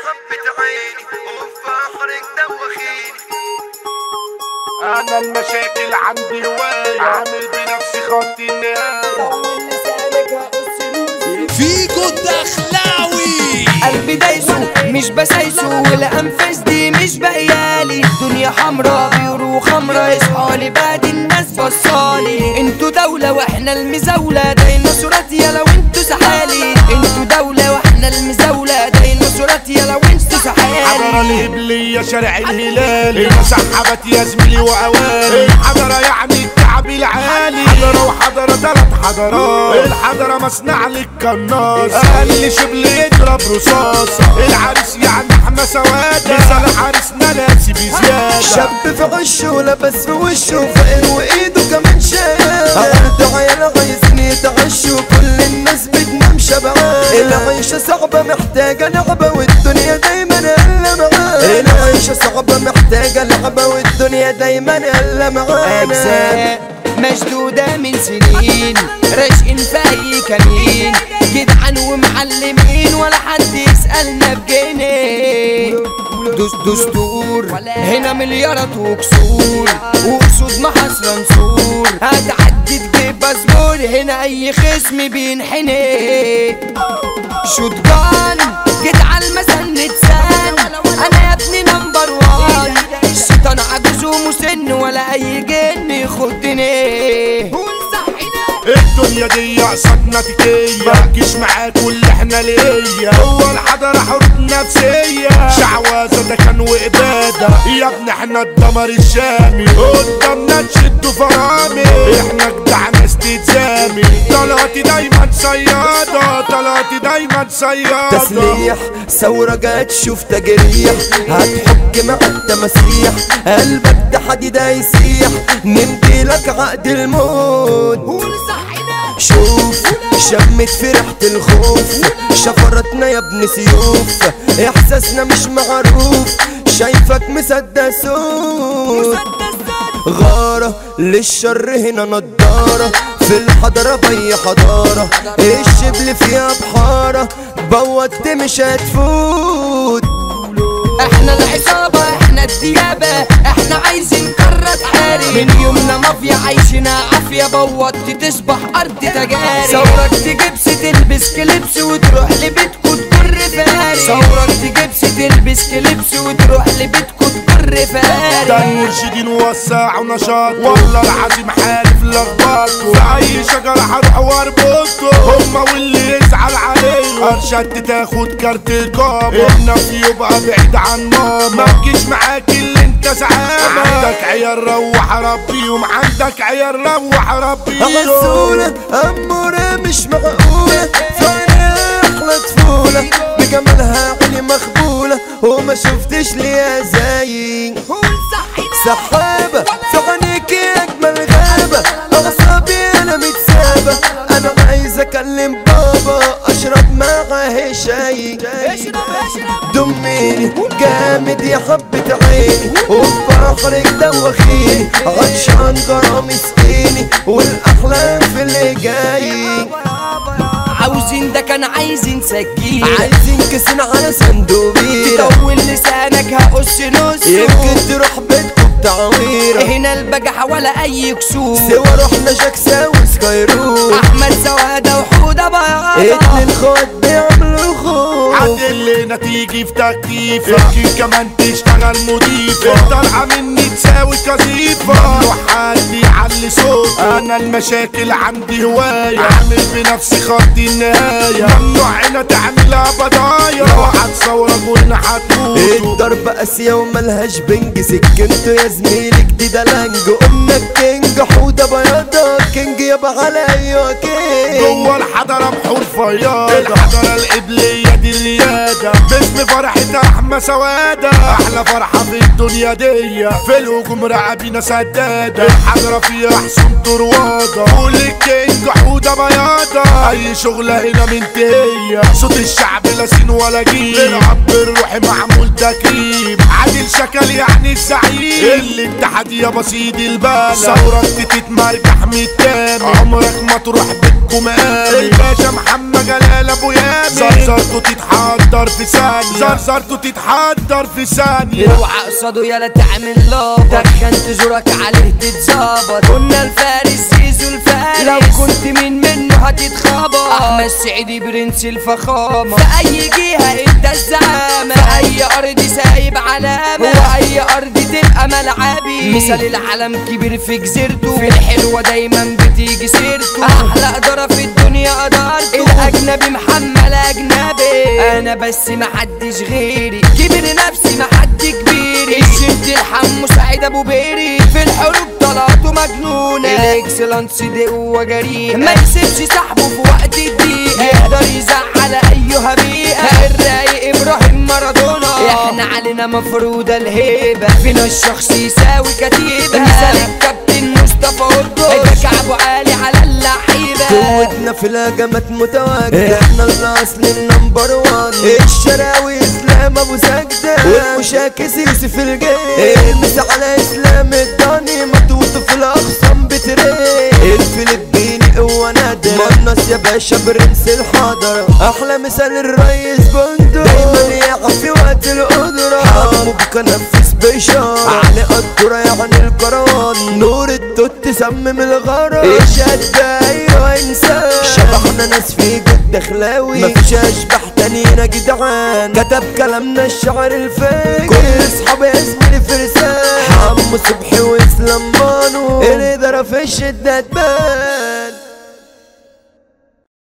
حبة عيني وفي فخرك دوخيني انا المشاكل عندي هواية عامل بنفسي خط النهاية فيجو الدخلاوي قلبي دايسه مش بسايسه والانفاس دي مش بقيالي دنيا حمرا بيرو خمرا اصحالي بعد الناس بصالي انتوا دولة واحنا المزاولة ديناصورات يا لو انتوا سحالي انتوا دولة واحنا المزاولة ديناصورات يا لو انتوا حضرة سحالي الهبلية شارع الهلال المسحبات يا زميلي وأوالي حضرة يعني التعب العالي حضرة وحضرة تلات حضرات الحضرة مصنع للقناص أقل شبل يضرب رصاصة العريس يعني احنا سوادة مثال عريسنا ناسي بزيادة شاب في عشه ولبس في وشه فقر وايده كمان شاب عرض عيال عايزين يتعشوا كل الناس بتنام شبعان العيشة صعبة محتاجة لعبة والدنيا دايما هلا معانا العيشة صعبة محتاجة لعبة والدنيا دايما هلا معانا أجزاء مشدودة من سنين راشقين في أي كمين جدعان ومعلمين ولا حد يسألنا بجنيه دس دستور هنا مليارات وكسور وقصود محاصرة نسور هتعدي تجيب باسبور هنا أي خصم بينحني شوتجان جيت على المسند سان انا يا ابني نمبر وان الشيطان عجوز ومسن ولا اي جن يخدني الدنيا دي قصدنا تكية مركش معاك واللي احنا ليا هو الحضرة حروب نفسية شعوذة ده كان وإبادة يا ابني احنا الدمر الشامي قدامنا تشدوا فرامي احنا جدع ناس تتزامي طلعتي دايما صيادة طلعتي دايما صيادة تسليح ثورة جت تشوف تجريح هتحك مع التماسيح قلبك ده حديد هيسيح نمدي لك عقد الموت شوف شمت في ريحة الخوف شفرتنا يا ابن سيوف احساسنا مش معروف شايفك مسدسوت غارة للشر هنا نضارة في الحضرة بي حضارة الشبل فيها بحارة بوت مش هتفوت احنا العصابة احنا الديابة احنا عايزين قارة تحارب من يومنا مافيا عايشنا عافية بوط تصبح ارض تجارب ثورك تجيبس تلبس كليبس وتروح لبيتكو تجر فارس ثورك تجيبس تلبس كليبس وتروح لبيتكو تجر ده فارس المرشدين وسعوا نشاط والله العظيم حالف لخبطكوا في اي شجرة هروح واربطكوا هما واللي يزعل عليهم ارشدت تاخد كارت اقامة ابنك يبقى بعيد عن ماما ما تجيش معاك اللي انت زعامة عندك عيال روح ربيهم عندك عيال روح ربيهم غسولة أمورة مش معقولة فعلا أحلى طفولة بجمالها عيني مخبولة وما شفتش ليها زي سحابة في عينيك أجمل غابة أعصابي أنا متسابة أنا عايز أكلم بابا أشرب معاه شاي دميني جامد يا حبة عيني وفخرك دوخيني عطشان جرى مسكيني والأحلام في اللي جاي عاوزين ده كان عايزين سكين عايزين كسن على صندوقين تطول لسانك هقص نص يمكن تروح بيتكم بتعويرة هنا البجح ولا اي كسور سوا رحنا جاكسا وسكايرو احمد سوادة وحودة بياضة اتنين خوات بيعملوا خوف عدل تيجي في تكتيفة يمكن كمان تشتغل مضيفة طالعة مني تساوي كثيفة ممنوع حد يعلي صوت انا المشاكل عندي هواية اعمل بنفسي خط النهاية ممنوع هنا تعملها بضايا لو هتصورك وهنا هتموت الضرب قاسية وملهاش بنج سكنته يا زميلي جديدة لانج قلنا الكينج حودة بياضة كينج يابا على ايوه كينج جوه الحضرة بحور فياضة الحضرة القبلية دي الريادة باسم فرحة أحمى سوادة أحلى فرحة في الدنيا دي في الهجوم رعبينا سدادة الحضرة فيها حسن طروادة قول الكينج حودة بياضة أي شغلة هنا منتهية صوت الشعب لا سين ولا جيل الأب الروحي معمول تكريم عادل شكل يعني الزعيم الاتحاد يا بسيط البلد ثورة تتمرجح من التاني عمرك ما تروح بيتكم مقامي الباشا محمد جلال ابو يامي زرزرته تتحضر تتحضر في ثانية زرزرته تتحضر في ثانية اوعى قصاده يلا تعمل لابا دخنت زورك عليه تتظبط كنا الفارس زيزو الفارس لو كنت مين منه هتتخبط احمد سعيدي برنس الفخامة في اي جهة انت الزعامة في اي ارض سايب علامة واي ارض تبقى ملعبي مثال العالم كبير في جزيرته في الحلوة دايما بتيجي سيرته احلى ادارة في الدنيا ادارته الاجنبي محمل اجنبي انا بس محدش غيري كبر نفسي محد كبيري الشد الحمو سعيد ابو بيري في الحروب طلعته مجنونة الاكسلانس دي هو جريمة ما يسيبش صاحبه في وقت الضيق يقدر يزعل ايها بيئة الرايق ابراهيم مارادونا احنا علينا مفروضة الهيبة فينا الشخص يساوي كتيبة مثال الكابتن مصطفى قدوس كعبه عالي على اللعيبة قوتنا في الهجمات متواجدة احنا الاصل النمبر وان الشراوي اسلام ابو سجدة والمشاكس يوسف الجيل المس على اسلام الضاني مطوط في الاخصام بتري الفلبيني هو نادر منص يا باشا برنس الحضرة احلى مثال الريس بندق دايما يقع في وقت القدرة حكمه بكنفس بشار علي قدرة يعني الكروان نور التوت سمم الغرام اشهد ايوه انسان شبحنا ناس في جد دخلاوي مفيش اشبح تانينا جدعان كتب كلامنا الشعر الفاجر كل اصحابي اسمي فرسان حمو صبحي واسلام بانو الاداره في الشده تبان